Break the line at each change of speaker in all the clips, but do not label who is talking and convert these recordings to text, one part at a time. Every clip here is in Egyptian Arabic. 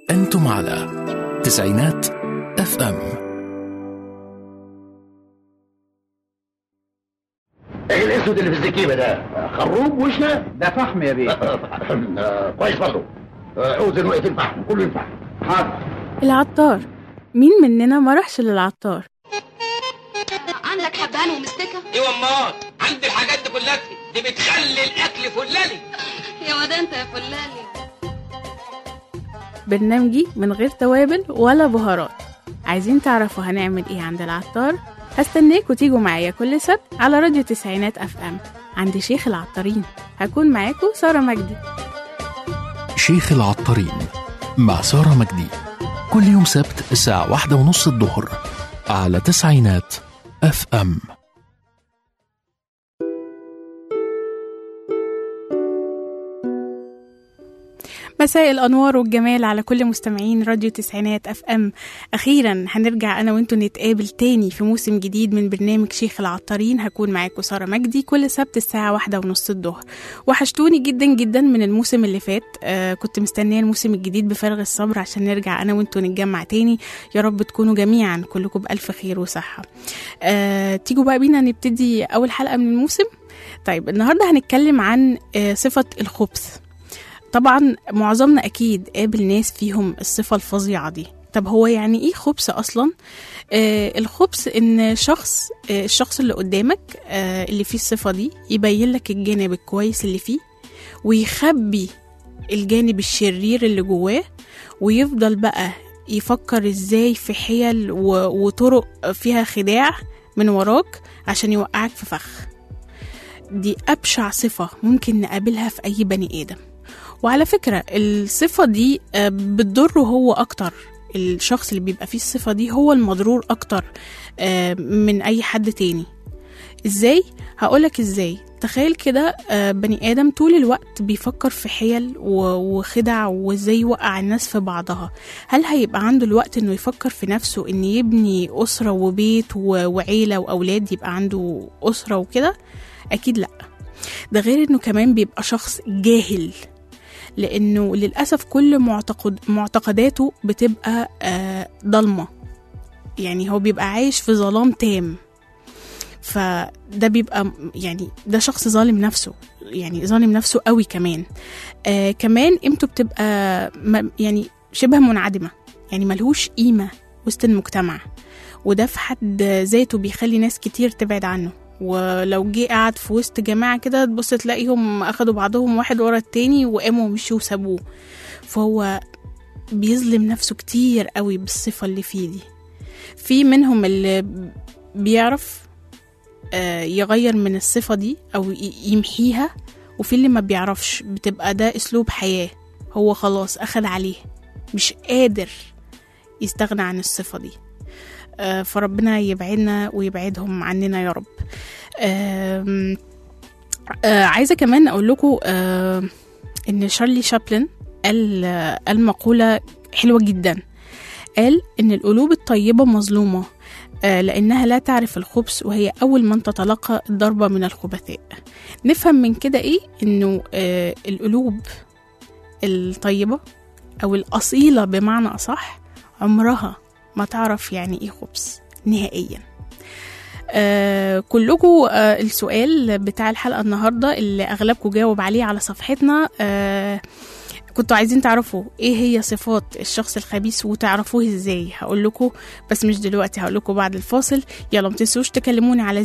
أنتم على تسعينات اف ام
ايه الاسود اللي في الزكيبه ده خروب وشنا
ده فحم يا بيه
آه، كويس برضه آه، اوزن وقت الفحم كله ينفع
حاضر
العطار مين مننا ما راحش للعطار
عندك حبان ومستكة
ايوه امال عندي الحاجات دي كلها دي بتخلي الاكل فلالي
يا واد انت يا فلالي
برنامجي من غير توابل ولا بهارات عايزين تعرفوا هنعمل ايه عند العطار هستناكوا تيجوا معايا كل سبت على راديو تسعينات اف ام عند شيخ العطارين هكون معاكوا سارة مجدي
شيخ العطارين مع سارة مجدي كل يوم سبت الساعة واحدة ونص الظهر على تسعينات اف ام
مساء الانوار والجمال على كل مستمعين راديو تسعينات اف ام اخيرا هنرجع انا وانتوا نتقابل تاني في موسم جديد من برنامج شيخ العطارين هكون معاكم ساره مجدي كل سبت الساعه واحدة ونص الظهر وحشتوني جدا جدا من الموسم اللي فات آه كنت مستنيه الموسم الجديد بفارغ الصبر عشان نرجع انا وانتوا نتجمع تاني يا رب تكونوا جميعا كلكم بالف خير وصحه آه تيجوا بقى بينا نبتدي اول حلقه من الموسم طيب النهارده هنتكلم عن آه صفه الخبث طبعا معظمنا اكيد قابل ناس فيهم الصفه الفظيعه دي طب هو يعني ايه خبث اصلا آه الخبث ان شخص آه الشخص اللي قدامك آه اللي فيه الصفه دي يبين لك الجانب الكويس اللي فيه ويخبي الجانب الشرير اللي جواه ويفضل بقى يفكر ازاي في حيل و- وطرق فيها خداع من وراك عشان يوقعك في فخ دي أبشع صفة ممكن نقابلها في أي بني آدم وعلى فكرة الصفة دي آه، بتضره هو أكتر الشخص اللي بيبقى فيه الصفة دي هو المضرور أكتر آه، من أي حد تاني ازاي هقولك ازاي تخيل كده آه، بني ادم طول الوقت بيفكر في حيل و- وخدع وازاي يوقع الناس في بعضها هل هيبقى عنده الوقت انه يفكر في نفسه ان يبني اسره وبيت و- وعيله واولاد يبقى عنده اسره وكده اكيد لا ده غير انه كمان بيبقى شخص جاهل لانه للاسف كل معتقد معتقداته بتبقى آه، ضلمه يعني هو بيبقى عايش في ظلام تام فده بيبقى م- يعني ده شخص ظالم نفسه يعني ظالم نفسه قوي كمان آه كمان قيمته بتبقى م- يعني شبه منعدمه يعني ملهوش قيمه وسط المجتمع وده في حد ذاته بيخلي ناس كتير تبعد عنه ولو جه قعد في وسط جماعة كده تبص تلاقيهم أخدوا بعضهم واحد ورا التاني وقاموا ومشوا وسابوه فهو بيظلم نفسه كتير قوي بالصفة اللي فيه دي في منهم اللي بيعرف آه، يغير من الصفة دي أو ي- يمحيها وفي اللي ما بيعرفش بتبقى ده أسلوب حياة هو خلاص أخد عليه مش قادر يستغنى عن الصفة دي آه، فربنا يبعدنا ويبعدهم عننا يا رب آم، آه، عايزة كمان أقول لكم آه، إن شارلي شابلن قال آه، قال مقولة حلوة جدا قال إن القلوب الطيبة مظلومة آه، لأنها لا تعرف الخبث وهي أول من تتلقى الضربة من الخبثاء نفهم من كده إيه إنه آه، القلوب الطيبة أو الأصيلة بمعنى أصح عمرها ما تعرف يعني إيه خبث نهائيا آه كلكم آه السؤال بتاع الحلقة النهاردة اللي أغلبكم جاوب عليه على صفحتنا آه كنتوا عايزين تعرفوا ايه هي صفات الشخص الخبيث وتعرفوه ازاي هقول لكم بس مش دلوقتي هقول لكم بعد الفاصل يلا ما تنسوش تكلموني على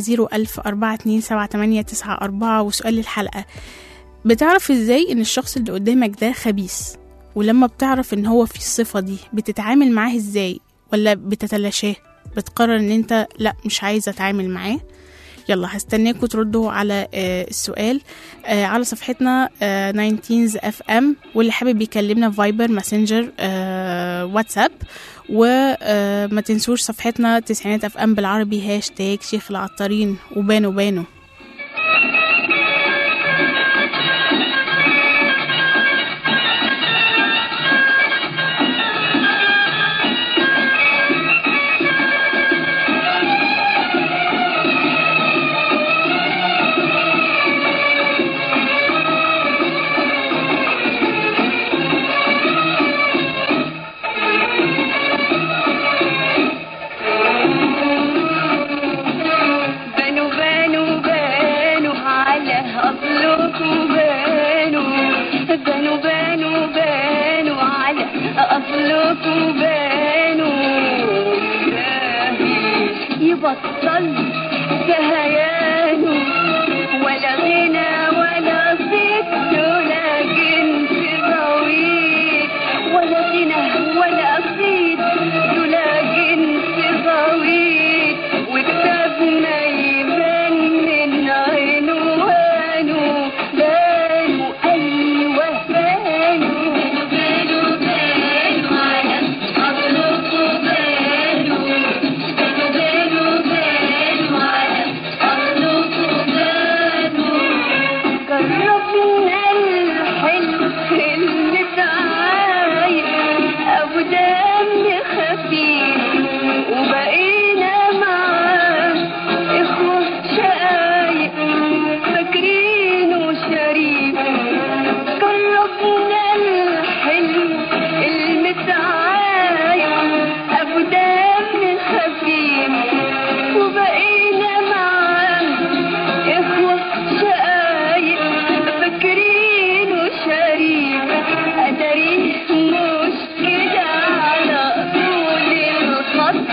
010427894 وسؤال الحلقة بتعرف ازاي ان الشخص اللي قدامك ده خبيث ولما بتعرف ان هو في الصفة دي بتتعامل معاه ازاي ولا بتتلاشاه بتقرر ان انت لا مش عايزة اتعامل معاه يلا هستناكم تردوا على آه، السؤال آه، على صفحتنا آه، 19 اف ام واللي حابب يكلمنا فايبر ماسنجر آه، واتساب وما تنسوش صفحتنا تسعينات اف ام بالعربي هاشتاج شيخ العطارين وبانو بانو
أصلكوا بانوا إلهي يبطل كهيانه ولا غنى ولا صيت ولا جنس طويل ولا غنى ولا صيت ولا جنس طويل وكتابنا يبان من عنوانه بانوا أيوه بانوا بانوا بانوا على أصلكوا بانوا بانوا بانوا على أصلكوا بانوا جربنا الحلم اللي تعايش أبو دم خفيف وبقينا معاه إخوة شقايق فاكرينه شريف جربنا الحلم المتعايش أبو دم خفيف وبقينا معاه إخوة شقايق فاكرين وشريك أدري مش كده على طول الخط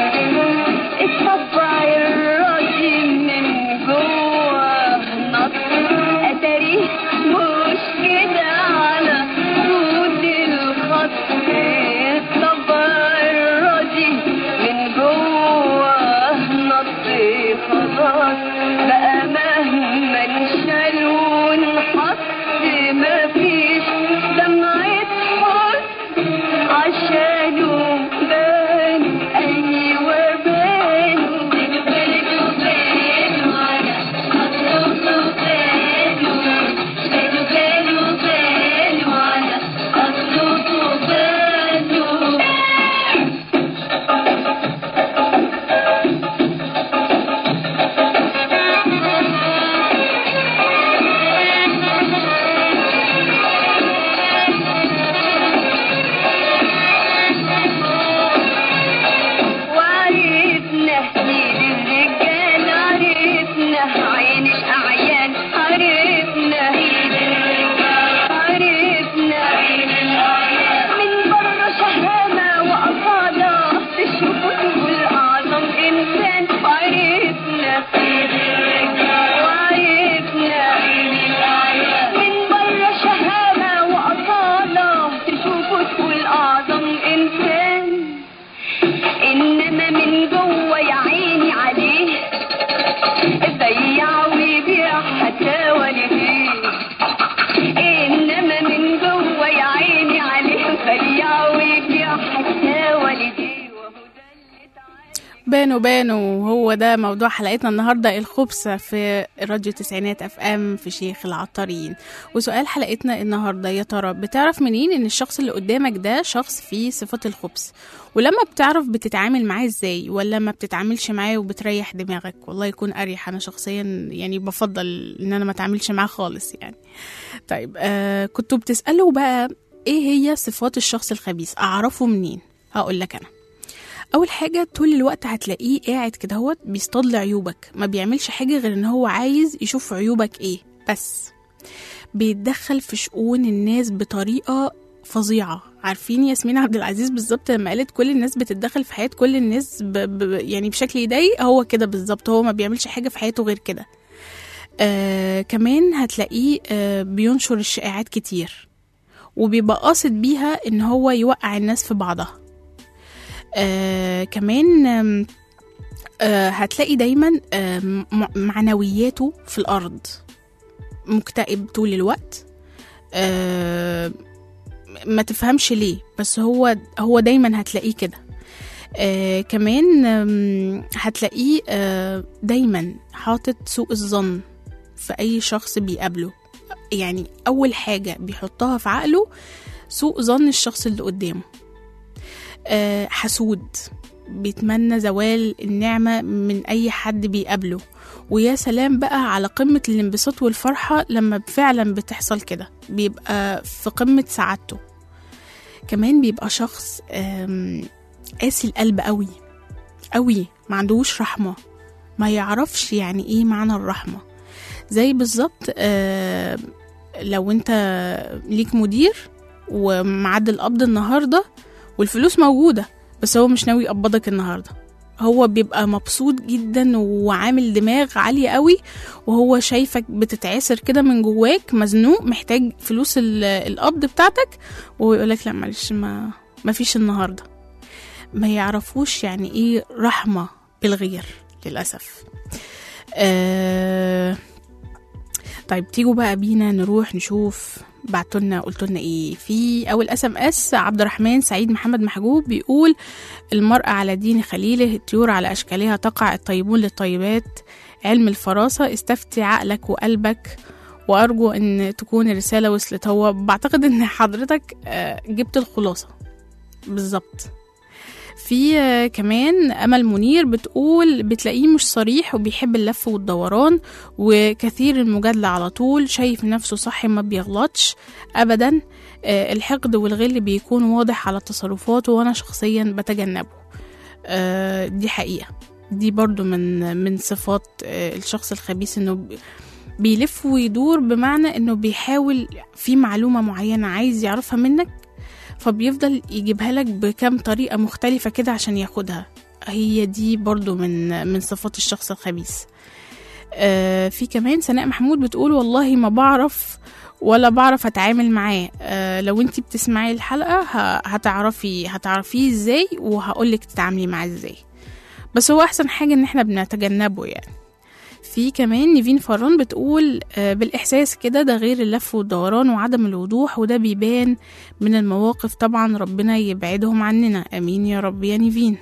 اتطبع الراجل من جوه نط أدري مش كده على طول الخط اتطبع الراجل من جوه نط خلاص بقى مهما نشال ونحط مفيش دمعة حزن عشانه بان أيوة بانوا بانوا بانوا على أصله بانوا بانوا بانوا بانوا على أصله بانوا وعرفنا سيد الرجال عرفنا عين الأعيان عرفنا عرفنا من بره شهامة وأصالة تشوفوا تقول أعظم إنسان وعرفنا وعرفنا من بره شهامة وأصالة تشوفوا تقول أعظم إنسان انما من جوه يا عيني عليه بيع ويبيع حتى والديه انما من جوه يا عيني عليه بيع ويبيع حتى والديه وهو ده اللي تعالى
بانوا بانوا هو ده موضوع حلقتنا النهارده الخبثة في راديو تسعينات اف ام في شيخ العطارين وسؤال حلقتنا النهارده يا ترى بتعرف منين ان الشخص اللي قدامك ده شخص فيه صفات الخبث ولما بتعرف بتتعامل معاه ازاي ولا ما بتتعاملش معاه وبتريح دماغك والله يكون اريح انا شخصيا يعني بفضل ان انا ما اتعاملش معاه خالص يعني طيب آه كنتوا بتسالوا بقى ايه هي صفات الشخص الخبيث اعرفه منين هقول لك انا اول حاجه طول الوقت هتلاقيه قاعد كده هو بيصطاد لعيوبك ما بيعملش حاجه غير ان هو عايز يشوف عيوبك ايه بس بيتدخل في شؤون الناس بطريقه فظيعه عارفين ياسمين عبد العزيز بالظبط لما قالت كل الناس بتتدخل في حياه كل الناس ب... ب... يعني بشكل يضايق هو كده بالظبط هو ما بيعملش حاجه في حياته غير كده آه كمان هتلاقيه آه بينشر الشائعات كتير وبيبقى قاصد بيها ان هو يوقع الناس في بعضها آه كمان آم، آه هتلاقي دايما آه م- معنوياته في الأرض مكتئب طول الوقت آه ما تفهمش ليه بس هو هو دايما هتلاقيه كده آه كمان آم، هتلاقيه آه دايما حاطط سوء الظن في أي شخص بيقابله يعني أول حاجة بيحطها في عقله سوء ظن الشخص اللي قدامه آه، حسود بيتمنى زوال النعمة من أي حد بيقابله ويا سلام بقى على قمة الانبساط والفرحة لما فعلا بتحصل كده بيبقى في قمة سعادته كمان بيبقى شخص آم، قاسي القلب قوي قوي ما عندهوش رحمة ما يعرفش يعني ايه معنى الرحمة زي بالظبط آه، لو انت ليك مدير ومعد القبض النهارده والفلوس موجودة بس هو مش ناوي يقبضك النهاردة هو بيبقى مبسوط جدا وعامل دماغ عالية قوي وهو شايفك بتتعسر كده من جواك مزنوق محتاج فلوس ال- القبض بتاعتك وهو يقولك لا معلش ما ما فيش النهاردة ما يعرفوش يعني ايه رحمة بالغير للأسف آه طيب تيجوا بقى بينا نروح نشوف بعتولنا قلتولنا ايه في اول اس ام اس عبد الرحمن سعيد محمد محجوب بيقول المرأة على دين خليله الطيور على اشكالها تقع الطيبون للطيبات علم الفراسة استفتي عقلك وقلبك وارجو ان تكون الرسالة وصلت هو بعتقد ان حضرتك آه، جبت الخلاصة بالظبط في آه، كمان امل منير بتقول بتلاقيه مش صريح وبيحب اللف والدوران وكثير المجادله على طول شايف نفسه صح ما بيغلطش ابدا آه، الحقد والغل بيكون واضح على تصرفاته وانا شخصيا بتجنبه آه، دي حقيقه دي برضو من من صفات آه، الشخص الخبيث انه بي- بيلف ويدور بمعنى انه بيحاول في معلومه معينه عايز يعرفها منك فبيفضل يجيبها لك بكم طريقة مختلفة كده عشان ياخدها هي دي برضو من من صفات الشخص الخبيث آه في كمان سناء محمود بتقول والله ما بعرف ولا بعرف اتعامل معاه آه لو انتي بتسمعي الحلقة ه- هتعرفي هتعرفيه ازاي وهقولك تتعاملي معاه ازاي بس هو احسن حاجة ان احنا بنتجنبه يعني في كمان نيفين فران بتقول آه، بالإحساس كده ده غير اللف والدوران وعدم الوضوح وده بيبان من المواقف طبعا ربنا يبعدهم عننا امين يا رب يا نيفين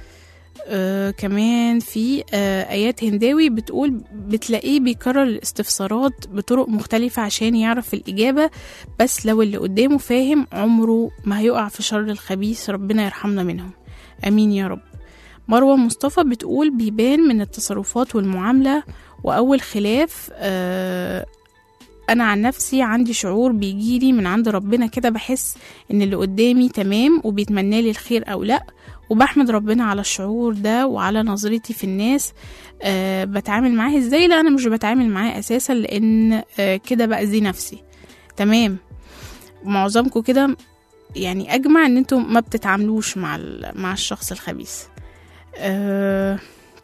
آه كمان في آه آيات هنداوي بتقول بتلاقيه بيكرر الاستفسارات بطرق مختلفة عشان يعرف الإجابة بس لو اللي قدامه فاهم عمره ما هيقع في شر الخبيث ربنا يرحمنا منهم أمين يا رب مروة مصطفى بتقول بيبان من التصرفات والمعاملة وأول خلاف آه أنا عن نفسي عندي شعور بيجيلي من عند ربنا كده بحس إن اللي قدامي تمام وبيتمنى لي الخير أو لأ وبحمد ربنا على الشعور ده وعلى نظرتي في الناس أه بتعامل معاه ازاي لا انا مش بتعامل معاه اساسا لان أه كده باذي نفسي تمام معظمكم كده يعني اجمع ان انتوا ما بتتعاملوش مع ال- مع الشخص الخبيث أه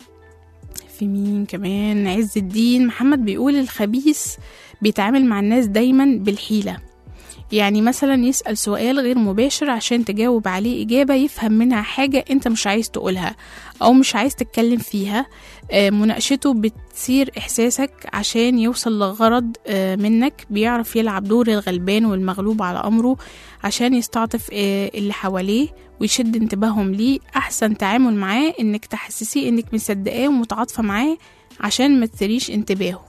في مين كمان عز الدين محمد بيقول الخبيث بيتعامل مع الناس دايما بالحيلة يعني مثلا يسأل سؤال غير مباشر عشان تجاوب عليه إجابة يفهم منها حاجة أنت مش عايز تقولها أو مش عايز تتكلم فيها آه، مناقشته بتثير إحساسك عشان يوصل لغرض آه، منك بيعرف يلعب دور الغلبان والمغلوب على أمره عشان يستعطف آه، اللي حواليه ويشد انتباههم ليه أحسن تعامل معاه إنك تحسسيه إنك مصدقاه ومتعاطفة معاه عشان ما تثيريش انتباهه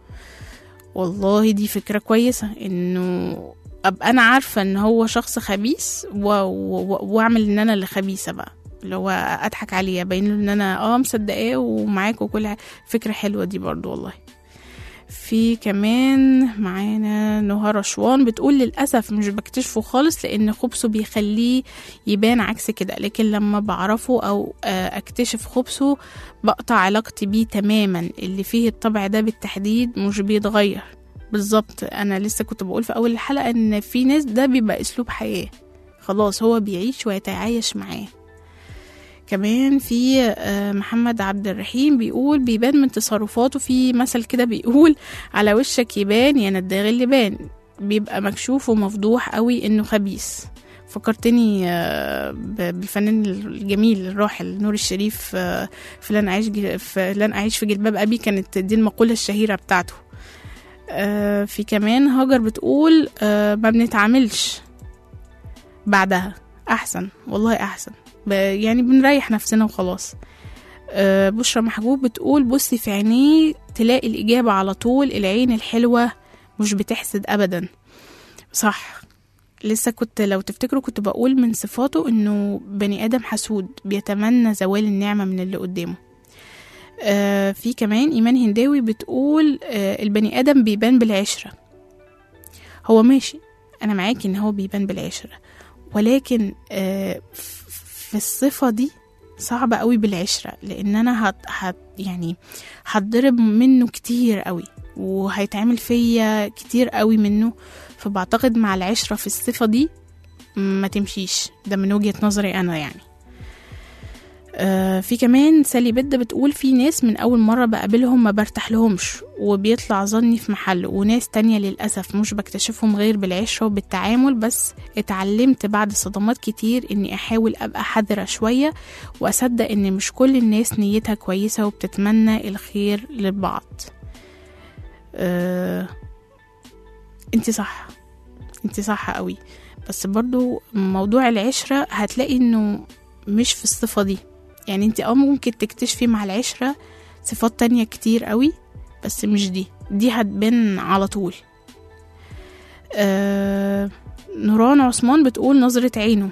والله دي فكرة كويسة إنه ابقى انا عارفه ان هو شخص خبيث و... و... واعمل ان انا اللي خبيثه بقى اللي هو اضحك عليه ابين له ان انا اه مصدقاه ومعاك وكل حاجة. فكره حلوه دي برضو والله في كمان معانا نهى رشوان بتقول للأسف مش بكتشفه خالص لأن خبثه بيخليه يبان عكس كده لكن لما بعرفه أو آه، أكتشف خبثه بقطع علاقتي بيه تماما اللي فيه الطبع ده بالتحديد مش بيتغير بالظبط انا لسه كنت بقول في اول الحلقه ان في ناس ده بيبقى اسلوب حياه خلاص هو بيعيش ويتعايش معاه كمان في آه، محمد عبد الرحيم بيقول بيبان من تصرفاته في مثل كده بيقول على وشك يبان يا نداغ اللي بان بيبقى مكشوف ومفضوح قوي انه خبيث فكرتني آه، ب- بالفنان الجميل الراحل نور الشريف آه، في لن اعيش ج- في لن اعيش في جلباب ابي كانت دي المقوله الشهيره بتاعته آه، في كمان هاجر بتقول آه، ما بنتعاملش بعدها احسن والله احسن ب- يعني بنريح نفسنا وخلاص آه، بشرى محجوب بتقول بصي في عينيه تلاقي الإجابة على طول العين الحلوة مش بتحسد أبدا صح لسه كنت لو تفتكروا كنت بقول من صفاته انه بني ادم حسود بيتمنى زوال النعمة من اللي قدامه آه في كمان ايمان هنداوي بتقول آه البني ادم بيبان بالعشرة هو ماشي انا معاكي ان هو بيبان بالعشرة ولكن آه ف- في الصفة دي صعبة قوي بالعشرة لان انا هت, هت يعني هتضرب منه كتير قوي وهيتعمل فيا كتير قوي منه فبعتقد مع العشرة في الصفة دي ما تمشيش ده من وجهة نظري أنا يعني آه في كمان سالي بدة بتقول في ناس من أول مرة بقابلهم ما برتاح لهمش وبيطلع ظني في محله وناس تانية للأسف مش بكتشفهم غير بالعشرة وبالتعامل بس اتعلمت بعد صدمات كتير إني أحاول أبقى حذرة شوية وأصدق إن مش كل الناس نيتها كويسة وبتتمنى الخير للبعض آه انت صح انت صح قوي بس برضو موضوع العشرة هتلاقي انه مش في الصفة دي يعني انت اه ممكن تكتشفي مع العشرة صفات تانية كتير قوي بس مش دي دي هتبان على طول آه نوران عثمان بتقول نظرة عينه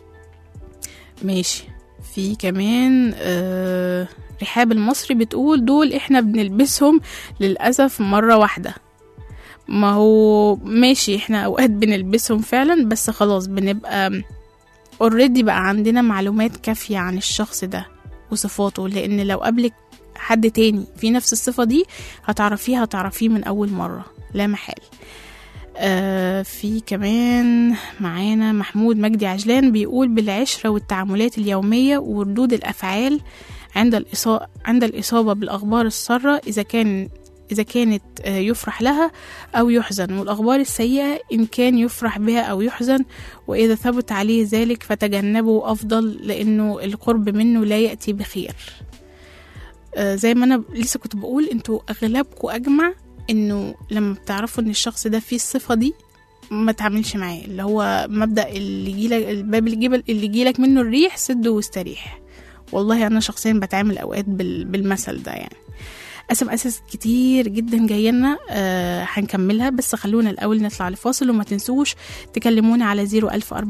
ماشي في كمان آه رحاب المصري بتقول دول احنا بنلبسهم للأسف مرة واحدة ما هو ماشي احنا اوقات بنلبسهم فعلا بس خلاص بنبقى اوريدي بقى عندنا معلومات كافية عن الشخص ده وصفاته لان لو قابلك حد تاني في نفس الصفة دي هتعرفيه هتعرفيه من اول مرة لا محال آه في كمان معانا محمود مجدي عجلان بيقول بالعشرة والتعاملات اليومية وردود الأفعال عند الإصابة, عند الإصابة بالأخبار السارة إذا كان إذا كانت آه، يفرح لها أو يحزن والأخبار السيئة إن كان يفرح بها أو يحزن وإذا ثبت عليه ذلك فتجنبه أفضل لأنه القرب منه لا يأتي بخير آه، زي ما أنا لسه كنت بقول أنتوا أغلبكم أجمع إنه لما بتعرفوا إن الشخص ده فيه الصفة دي ما تعملش معاه اللي هو مبدأ اللي يجيلك الباب اللي يجيب اللي يجيلك منه الريح سده واستريح والله أنا شخصيا بتعامل أوقات بال- بالمثل ده يعني اسم اساس كتير جدا جايه لنا آه هنكملها بس خلونا الاول نطلع لفاصل وما تنسوش تكلمونا على 010427894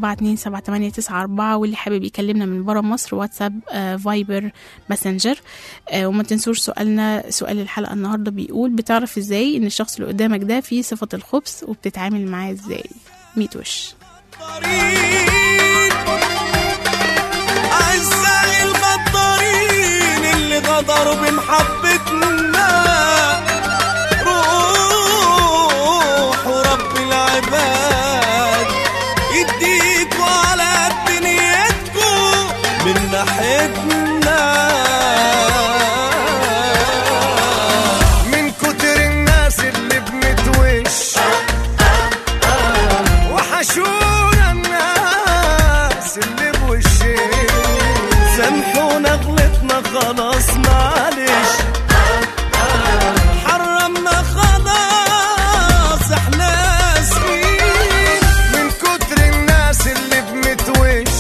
واللي حابب يكلمنا من برا مصر واتساب آه فايبر ماسنجر آه وما تنسوش سؤالنا سؤال الحلقه النهارده بيقول بتعرف ازاي ان الشخص اللي قدامك ده فيه صفه الخبث وبتتعامل معاه ازاي ميت وش
أعزائي الغدارين اللي غدروا بمحبتنا روحوا رب العباد يديكوا على قد نيتكوا من ناحيتنا من كتر الناس اللي بنتوش وحشونا الناس اللي بوشين سامحونا غلطنا خلاص معلش حرمنا خلاص احنا اسفين من كتر الناس اللي بنتوش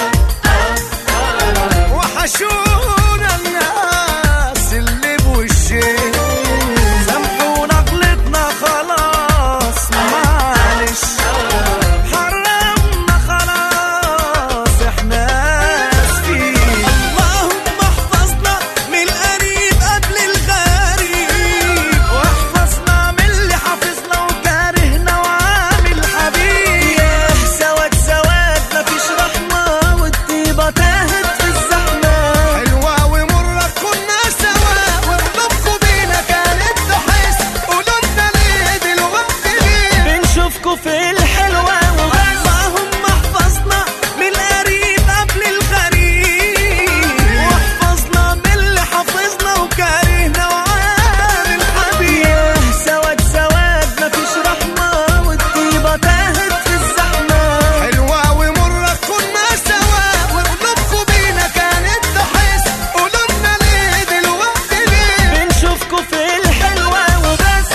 وحشونا الناس اللي بوشين سامحونا غلطنا خلاص معلش حرمنا خلاص احنا اسفين اللهم احفظنا من القريب قبل الغريب واحفظنا من اللي حافظنا وكارهنا وعامل حبيب ياه سواد سواد مفيش رحمة والطيبة تاهت في الزحمة حلوة ومرة كنا سوا وقلوبكوا بينا كانت تحس قولوا لنا ليه دلوقتي ليه بنشوفكوا في الحلوة وبس اللهم احفظنا من القريب قبل الغريب واحفظنا من اللي حافظنا وكارهنا وعامل حبيب ياه سواد سواد مفيش رحمة والطيبة تاهت في الزحمة حلوة ومرة كنا سوا وقلوبكوا بينا كانت تحس قولوا لنا ليه دلوقتي ليه بنشوفكوا في الحلوة وبس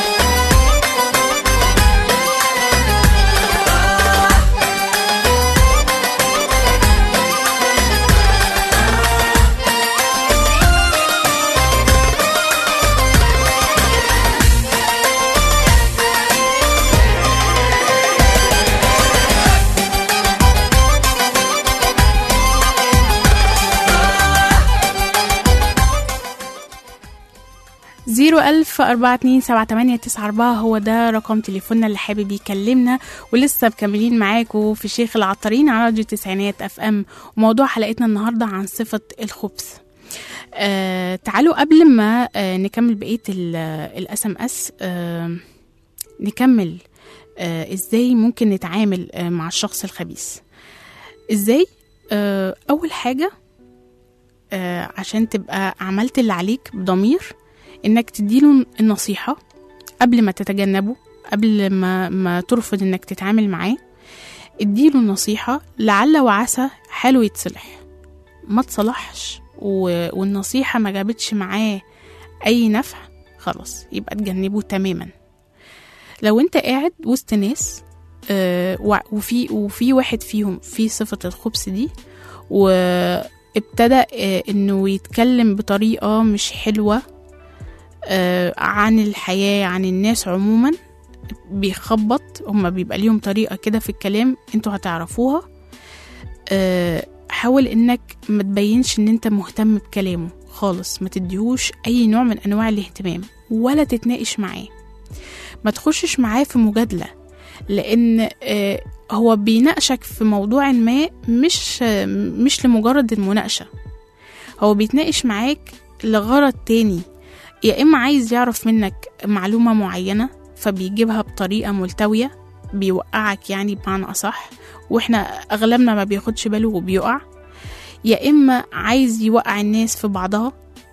زيرو ألف أربعة اتنين سبعة تمانية تسعة أربعة هو ده رقم تليفوننا اللي حابب يكلمنا ولسه مكملين معاكم في شيخ العطارين على راديو تسعينات أف أم وموضوع حلقتنا النهاردة عن صفة الخبث آه تعالوا قبل ما آه نكمل بقية الاس ام اس نكمل آه ازاي ممكن نتعامل آه مع الشخص الخبيث ازاي آه اول حاجه آه عشان تبقى عملت اللي عليك بضمير انك تديله النصيحه قبل ما تتجنبه قبل ما ما ترفض انك تتعامل معاه اديله النصيحه لعل وعسى حاله يتصلح ما تصلحش و- والنصيحه ما جابتش معاه اي نفع خلاص يبقى تجنبه تماما لو انت قاعد وسط ناس آه، وع- وفي وفي واحد فيهم في صفة الخبث دي وابتدى آه، انه يتكلم بطريقة مش حلوة آه، عن الحياة عن الناس عموما بيخبط هما بيبقى ليهم طريقة كده في الكلام انتوا هتعرفوها آه، حاول انك ما تبينش ان انت مهتم بكلامه خالص ما تديهوش اي نوع من انواع الاهتمام ولا تتناقش معاه ما تخشش معاه في مجادلة لان آه، هو بيناقشك في موضوع ما مش آه، مش لمجرد المناقشة هو بيتناقش معاك لغرض تاني يا اما عايز يعرف منك معلومة معينة فبيجيبها بطريقة ملتوية بيوقعك يعني بمعنى أصح واحنا أغلبنا ما بياخدش باله وبيقع يا إما عايز يوقع الناس في بعضها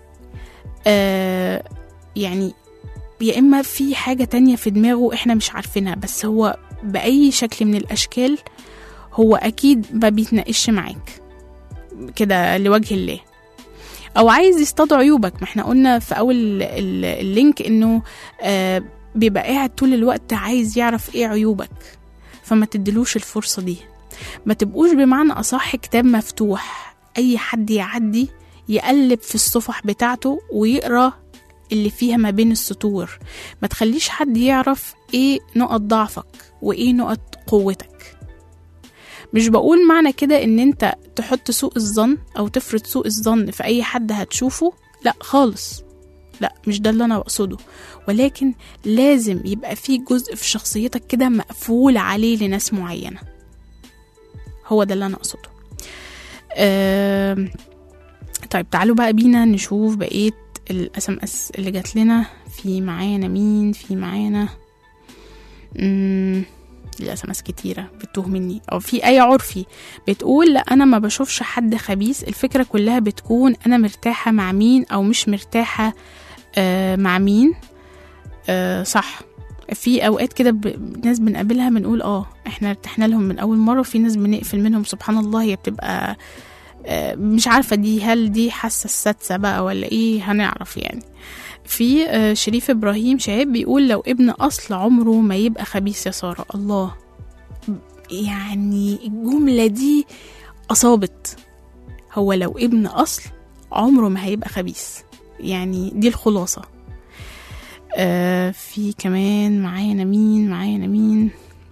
آه يعني يا إما في حاجة تانية في دماغه إحنا مش عارفينها بس هو بأي شكل من الأشكال هو أكيد ما بيتناقش معاك كده لوجه الله أو عايز يصطاد عيوبك ما احنا قلنا في أول ال- اللينك إنه آه بيبقى قاعد طول الوقت عايز يعرف ايه عيوبك فما تدلوش الفرصة دي ما تبقوش بمعنى أصح كتاب مفتوح أي حد يعدي يقلب في الصفح بتاعته ويقرأ اللي فيها ما بين السطور ما تخليش حد يعرف ايه نقط ضعفك وايه نقط قوتك مش بقول معنى كده ان انت تحط سوء الظن او تفرض سوء الظن في اي حد هتشوفه لا خالص لا مش ده اللي انا بقصده ولكن لازم يبقى في جزء في شخصيتك كده مقفول عليه لناس معينة هو ده اللي أنا أقصده آم، طيب تعالوا بقى بينا نشوف بقية الاس ام اس اللي جات لنا في معانا مين في معانا مم، الاس ام اس كتيرة بتوه مني او في اي عرفي بتقول لا انا ما بشوفش حد خبيث الفكرة كلها بتكون انا مرتاحة مع مين او مش مرتاحة آه مع مين آه صح في اوقات كده ب... ناس بنقابلها بنقول اه احنا ارتحنا لهم من اول مره وفي ناس بنقفل منهم سبحان الله هي بتبقى آه مش عارفه دي هل دي حاسه السادسه بقى ولا ايه هنعرف يعني في آه شريف ابراهيم شهاب بيقول لو ابن اصل عمره ما يبقى خبيث يا ساره الله يعني الجمله دي اصابت هو لو ابن اصل عمره ما هيبقى خبيث يعني دي الخلاصه آه في كمان معانا مين معانا مين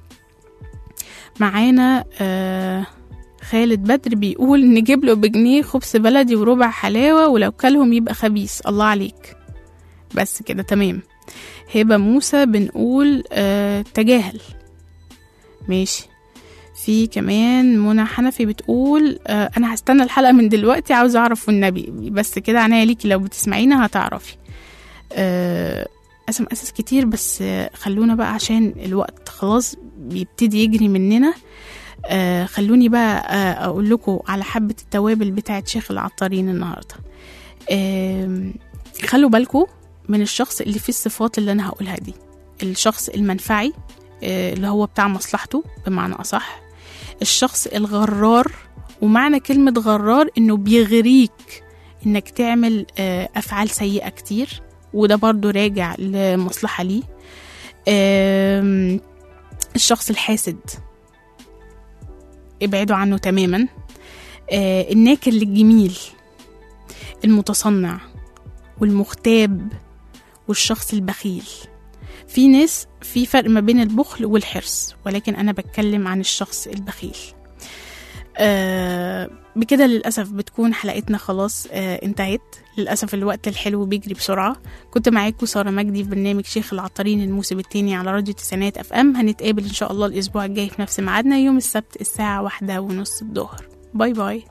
معانا آه خالد بدر بيقول نجيب له بجنيه خبز بلدي وربع حلاوة ولو كلهم يبقى خبيث الله عليك بس كده تمام هبة موسى بنقول آه تجاهل ماشي في كمان منى حنفي بتقول آه انا هستنى الحلقة من دلوقتي عاوزة اعرف والنبي بس كده عناية ليكي لو بتسمعينا هتعرفي آه اسم اساس كتير بس آه، خلونا بقى عشان الوقت خلاص بيبتدي يجري مننا آه خلوني بقى آه اقول لكم على حبة التوابل بتاعت شيخ العطارين النهاردة آه خلوا بالكم من الشخص اللي فيه الصفات اللي انا هقولها دي الشخص المنفعي آه اللي هو بتاع مصلحته بمعنى اصح الشخص الغرار ومعنى كلمة غرار انه بيغريك انك تعمل آه افعال سيئة كتير وده برضو راجع لمصلحة ليه آم، الشخص الحاسد ابعدوا عنه تماما آه، الناكر للجميل المتصنع والمغتاب والشخص البخيل في ناس في فرق ما بين البخل والحرص ولكن أنا بتكلم عن الشخص البخيل آه بكده للأسف بتكون حلقتنا خلاص آه انتهت للأسف الوقت الحلو بيجري بسرعة كنت معاكم سارة مجدي في برنامج شيخ العطارين الموسم التاني على راديو تسعينات اف ام هنتقابل ان شاء الله الاسبوع الجاي في نفس ميعادنا يوم السبت الساعة واحدة ونص الظهر باي باي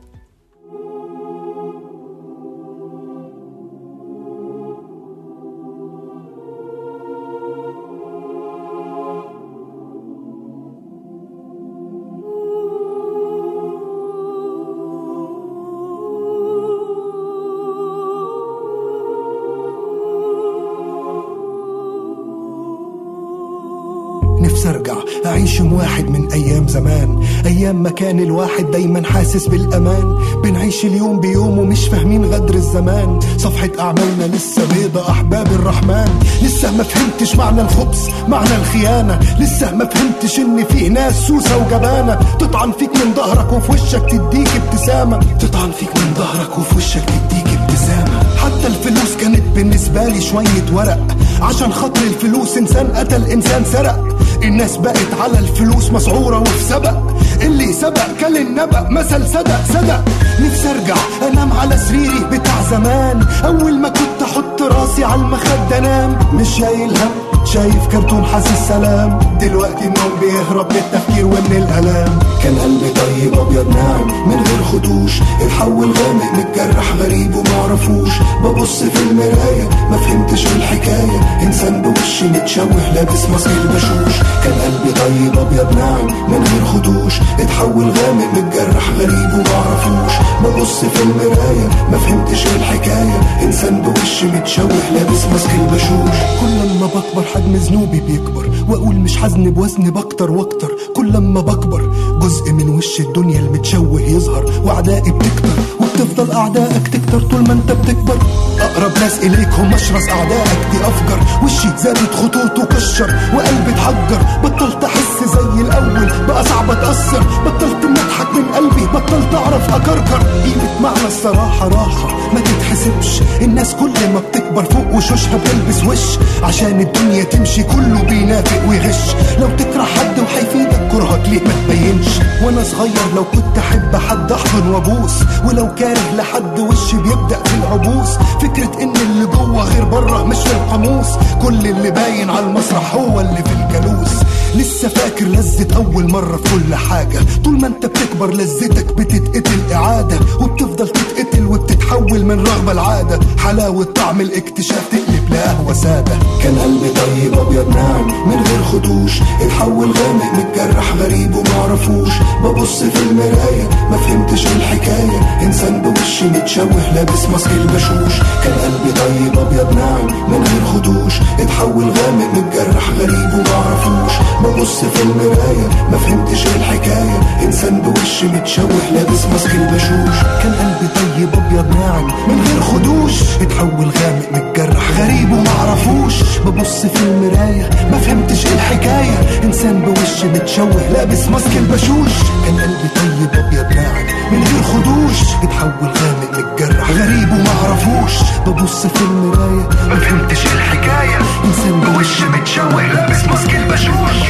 أعيش يوم واحد من أيام زمان أيام ما كان الواحد دايما حاسس بالأمان بنعيش اليوم بيوم ومش فاهمين غدر الزمان صفحة أعمالنا لسه بيضة أحباب الرحمن لسه ما فهمتش معنى الخبز معنى الخيانة لسه ما فهمتش إن في ناس سوسة وجبانة تطعن فيك من ظهرك وفي وشك تديك ابتسامة تطعن فيك من ظهرك وفي وشك تديك ابتسامة حتى الفلوس كانت بالنسبة لي شوية ورق عشان خاطر الفلوس إنسان قتل إنسان سرق الناس بقت على الفلوس مسعورة وفي سبق اللي سبق كل النبأ مثل صدق صدق نفسي ارجع انام على سريري بتاع زمان اول ما كنت احط راسي على المخدة انام مش شايل هم شايف كرتون حاسس سلام دلوقتي النوم بيهرب من التفكير ومن الالام كان قلبي طيب ابيض ناعم من غير خدوش اتحول غامق متجرح غريب ومعرفوش ببص في المراية ما فهمتش في الحكاية انسان بوش متشوه لابس ماسك البشوش كان قلبي طيب ابيض ناعم من غير خدوش اتحول غامق متجرح غريب ومعرفوش ببص في المراية ما فهمتش في الحكاية انسان بوش متشوه لابس ماسك البشوش كل ما بكبر حجم ذنوبي بيكبر واقول مش هذنب وزن بكتر واكتر كل ما بكبر جزء من وش الدنيا المتشوه يظهر واعدائي بتكتر وبتفضل اعدائك تكتر طول ما انت بتكبر اقرب ناس اليك هم اشرس اعدائك دي افجر وشي زادت خطوطه كشر وقلبي اتحجر بطلت احس زي الاول بقى صعب اتاثر بطلت ان اضحك من قلبي بطلت اعرف اكركر قيمه معنى الصراحه راحه ما تتحسبش الناس كل ما بتكبر فوق وشوشها بتلبس وش عشان الدنيا تمشي كله بينافق ويغش لو تكره حد وهيفيدك كرهك ليه ما تبينش وانا صغير لو كنت احب حد احضن وابوس ولو كاره لحد وشي بيبدا في العبوس فكره ان اللي جوه غير بره مش في القاموس كل اللي باين على المسرح هو اللي في الجلوس لسه فاكر لذة أول مرة في كل حاجة طول ما أنت بتكبر لذتك بتتقتل إعادة وبتفضل تتقتل وبتتحول من رغبة لعادة حلاوة طعم الاكتشاف تقلب لقهوة سادة كان قلبي طيب أبيض ناعم من غير خدوش اتحول غامق متجرح غريب ومعرفوش ببص في المراية ما فهمتش في الحكاية إنسان بوش متشوه لابس ماسك البشوش كان قلبي طيب أبيض ناعم من غير خدوش اتحول غامق متجرح غريب ومعرفوش ببص في المراية ما فهمتش ايه الحكاية انسان بوش متشوه لابس ماسك البشوش كان قلبي طيب ابيض ناعم من غير خدوش اتحول غامق متجرح غريب ومعرفوش ببص في المراية ما فهمتش ايه الحكاية انسان بوش متشوه لابس ماسك البشوش كان قلبي طيب ابيض ناعم من غير خدوش اتحول غامق متجرح غريب ومعرفوش ببص في المراية ما فهمتش ايه الحكاية انسان بوش متشوه لابس ماسك البشوش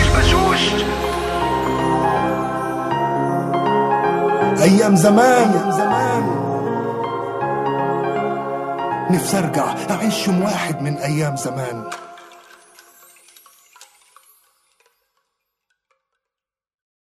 ايام زمان ايام زمان نفسي ارجع اعيش يوم واحد من ايام زمان